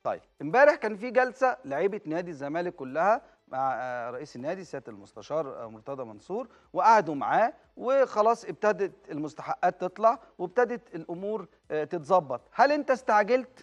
طيب امبارح كان في جلسه لعيبه نادي الزمالك كلها مع آه، رئيس النادي سياده المستشار آه، مرتضى منصور وقعدوا معاه وخلاص ابتدت المستحقات تطلع وابتدت الامور آه، تتظبط هل انت استعجلت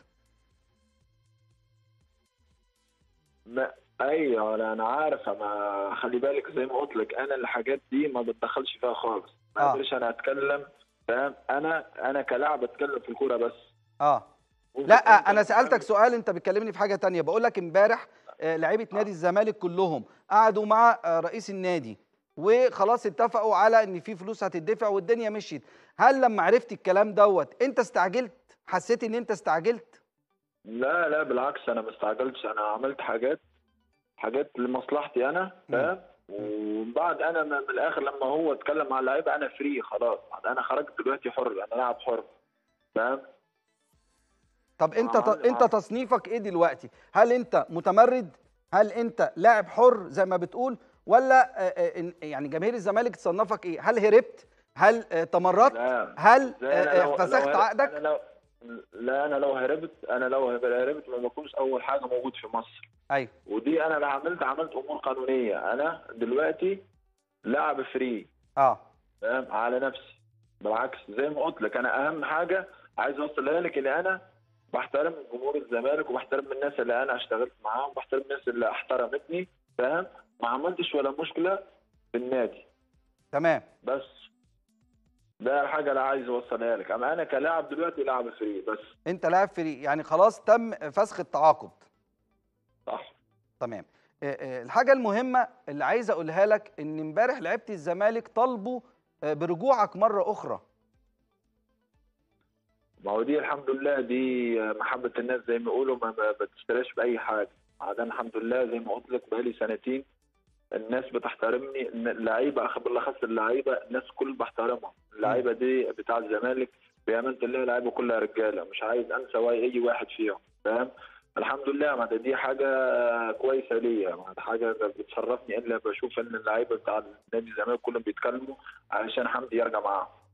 ما ايوه انا أنا عارف انا خلي بالك زي ما قلت لك انا الحاجات دي ما بتدخلش فيها خالص ما آه. اقدرش انا اتكلم فاهم انا انا كلاعب اتكلم في الكوره بس اه وأنت- لا أنت انا سالتك بتتكلم- سؤال انت بتكلمني في حاجه تانية بقول لك امبارح آه، لعيبه نادي الزمالك كلهم قعدوا مع آه، رئيس النادي وخلاص اتفقوا على ان في فلوس هتدفع والدنيا مشيت هل لما عرفت الكلام دوت انت استعجلت حسيت ان انت استعجلت لا لا بالعكس انا ما استعجلتش انا عملت حاجات حاجات لمصلحتي انا فاهم وبعد انا من من الاخر لما هو اتكلم مع اللعيبه انا فري خلاص انا خرجت دلوقتي حر انا لاعب حر فاهم طب انت عمل- انت عمل. تصنيفك ايه دلوقتي هل انت متمرد هل انت لاعب حر زي ما بتقول ولا آه، آه، إن- يعني جماهير الزمالك تصنفك ايه هل هربت هل آه، تمردت لا هل زي آه، أنا آه، لو- فسخت لو هرب- عقدك أنا لو لا انا لو هربت انا لو هربت ما بكونش اول حاجه موجود في مصر ايوه ودي انا اللي عملت عملت امور قانونيه انا دلوقتي لاعب فري اه فاهم على نفسي بالعكس زي ما قلت لك انا اهم حاجه عايز اوصلها لك ان انا بحترم جمهور الزمالك وبحترم الناس اللي انا اشتغلت معاهم وبحترم الناس اللي احترمتني فاهم ما عملتش ولا مشكله في النادي تمام بس ده الحاجه اللي عايز اوصلها لك اما انا كلاعب دلوقتي لاعب فري بس انت لاعب فري يعني خلاص تم فسخ التعاقد صح تمام آه، آه، الحاجه المهمه اللي عايز اقولها لك ان امبارح لعيبه الزمالك طالبوا آه، برجوعك مره اخرى ما هو دي الحمد لله دي محبة الناس زي ما يقولوا ما ما بتشتراش بأي حاجة عاد أنا الحمد لله زي ما قلت لك بقالي سنتين الناس بتحترمني إن اللعيبة أخ- بالأخص اللعيبة الناس كل بحترمهم اللعيبة دي بتاع الزمالك بأمانة الله اللعيبة كلها رجالة مش عايز أنسى واي أي واحد فيهم فاهم الحمد لله ما ده دي حاجة كويسة ليا ما ده حاجة بتشرفني إلا بشوف إن اللعيبة بتاع نادي الزمالك كلهم بيتكلموا علشان حمدي يرجع معاهم